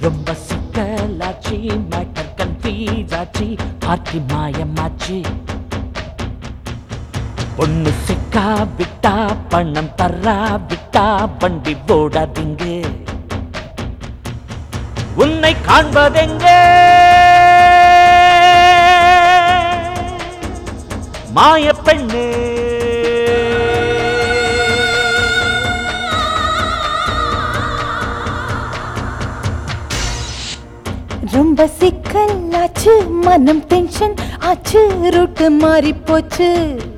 ரொம்ப சிக்கலாச்சு மேட்டர் கன்ஃபீஸ் ஆச்சு பார்ட்டி மாயமாச்சு பொண்ணு சிக்கா விட்டா பணம் தர்றா விட்டா வண்டி போடாதீங்க உன்னை காண்பதெங்கே மாய பெண்ணே ரொம்ப சிக்கலாச்சு மனம் டென்ஷன் ஆச்சு ரூட்டு மாறி போச்சு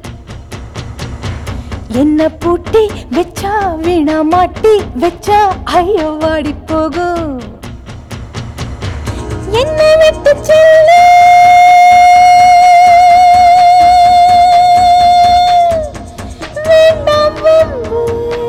என்ன பூட்டி வச்சா வீணா மாட்டி வச்சா ஐயோ வாடி போகும் என்ன விட்டு செல்லு வேண்டாம் வம்பு.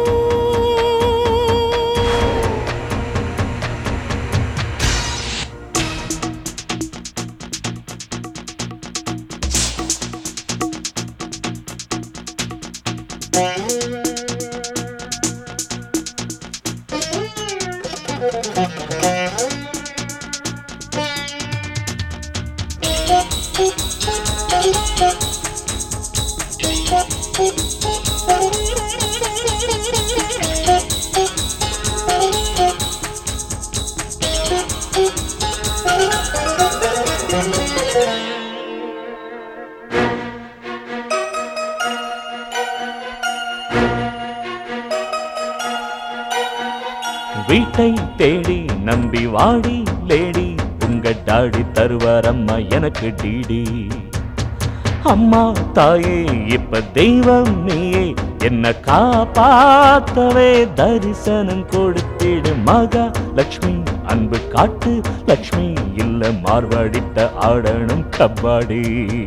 வீட்டை தேடி நம்பி வாடி லேடி உங்க டாடி தருவார் அம்மா எனக்கு டிடி அம்மா தாயே இப்ப தெய்வம் நீயே என்ன காப்பாத்தவே தரிசனம் கொடுத்திடு மகா லக்ஷ்மி அன்பு காட்டு லக்ஷ்மி இல்ல மார்வாடிட்ட ஆடணும் கபாடி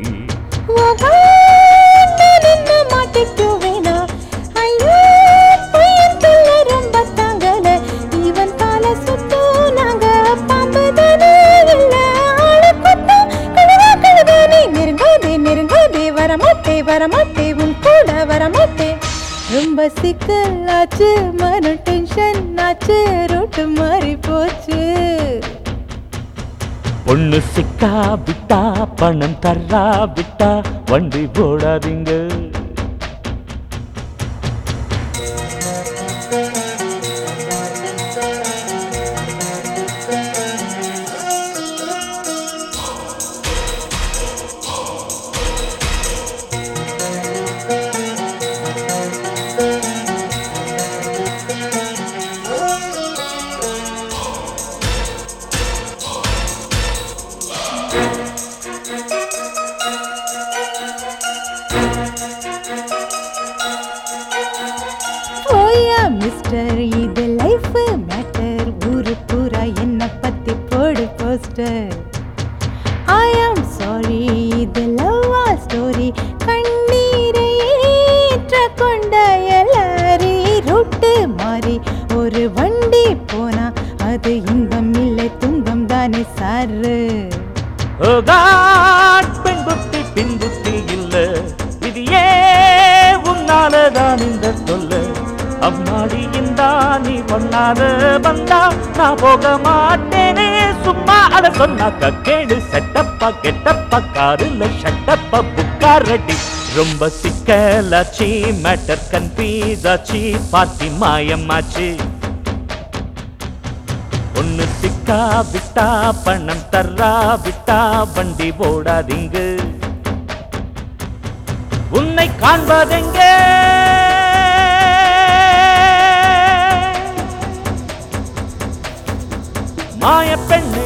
நின்னு மாட்டிக்குவேனா? ஐயோ, பையன் தொல்லை ரொம்ப தாங்கல. இவன் காலை சுத்தும், நாங்க பாம்பு தானே இல்ல. ஆளை கொத்தா, கழுவா கழுவானே. நெருங்காதே, நெருங்காதே, வரமாட்டே, வரமாட்டே, உன் கூட வரமாட்டே. ரொம்ப சிக்கலாச்சு மனம் டென்ஷன் ஆச்சு ரூட்டு மாறி போச்சு பொண்ணு சிக்கா விட்டா பணம் தர்றா விட்டா வண்டி போடாதீங்க ஓயா மிஸ்டர் இது லைஃப் மேட்டர் ஊரு பூரா என்ன பத்தி போடு போஸ்டர் ஐ ஆம் சாரி இது லவ்வா ஸ்டோரி கண்ணீரை ஏற்ற கொண்ட எல்லாரி ரூட்டு மாறி ஒரு வண்டி போனா அது இன்பம் இல்லை துன்பம் தானே சாரு ஓ காட், பெண் புத்தி பின் புத்தி இல்ல இது ஏ உன்னாலதான் இந்த சொல்ல அம்மாடி இந்தா நீ பண்ணாத வந்தா நான் போக மாட்டேனே சும்மா அத சொன்னாக்க கேடு செட்டப்பா கெட்டப்பா காருல ஷட்டப்பா புக்காரடி ரொம்ப சிக்கலாச்சு மேட்டர் கன்ஃபீஸ் ஆச்சு பார்ட்டி மாயமாச்சு ஒண்ணு சிக்கா விட்டா பணம் தர்றா விட்டா வண்டி போடாதீங்க உன்னை காண்பதெங்கே மாய பெண்ணு